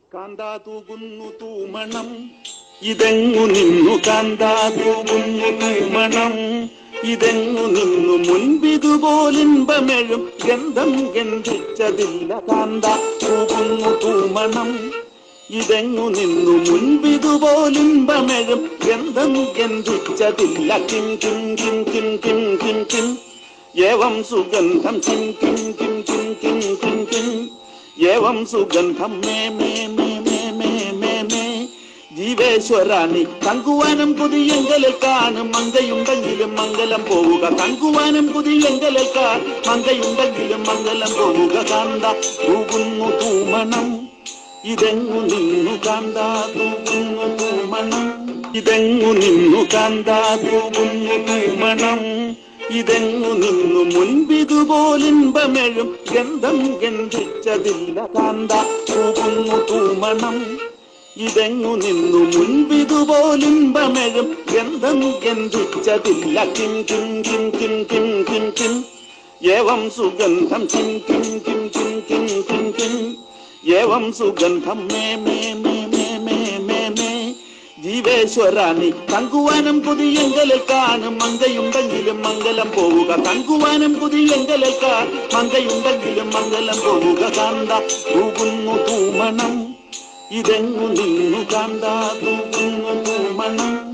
കാന്താ തൂകുന്നു തൂമണം ഇതെങ്ങു നിന്നു കാന്താ തൂകുന്നു തൂമണം ഇതെങ്ങു നിന്നു മുൻപിതുപോലിൻപമെഴും ഗന്ധം ഗന്ധിച്ചതില്ല കാന്ത തൂകുന്നു തൂമണം ഇതെങ്ങു നിന്നു മുൻപിതുപോലിൻപമെഴും ഗന്ധം ഗന്ധിച്ചതില്ല കിം കിം കിം കിം കിം കിം കിം ഏവം സുഗന്ധം കിം കിം കിം കിം കിം കിം കിം ഏവം സുഗന്ധം മേ മേ മേ മേ മേ മേ മേ ജീവേശ്വരാണി തങ്കുവാനം പുതിയെങ്കലിൽ കാണും മങ്കയുണ്ടെങ്കിലും മംഗലം പോവുക തങ്കുവാനം പുതിയെങ്കലിൽ കാ മങ്കയുണ്ടെങ്കിലും മംഗലം പോവുക കാന്ത തൂകുന്നു തൂമണം ഇതെങ്ങു നിന്നു കാന്ത തൂകുന്നു തൂമണം ഇതെങ്ങു നിന്നു കാന്ത തൂകുന്നു തൂമണം ഇതെങ്ങു നിന്നു മുൻപിതുപോലിൻപമെഴും ഗന്ധം ഗന്ധിച്ചതില്ല കാന്ത തൂകുന്നു തൂമണം ഇതെങ്ങു നിന്നു മുൻപിതുപോലിൻപമെഴും ഗന്ധം ഗന്ധിച്ചതില്ല കിം കിം കിം കിം കിം കിം കിം ഏവം സുഗന്ധം കിം കിം കിം കിം കിം കിം കിം ഏവം സുഗന്ധം മേ മേ മേ മേ മേ മേ മേ ജീവേശ്വരാണി തങ്കുവാനം പുതിയെങ്കലിൽ കാണും മങ്കയുണ്ടെങ്കിലും മംഗലം പോവുക തങ്കുവാനം പുതിയെങ്കലിൽ കാ മങ്കയുണ്ടെങ്കിലും മംഗലം പോവുക കാന്ത തൂകുന്നു തൂമണം ഇതെങ്ങു നിന്നു കാന്ത തൂകുന്നു തൂമണം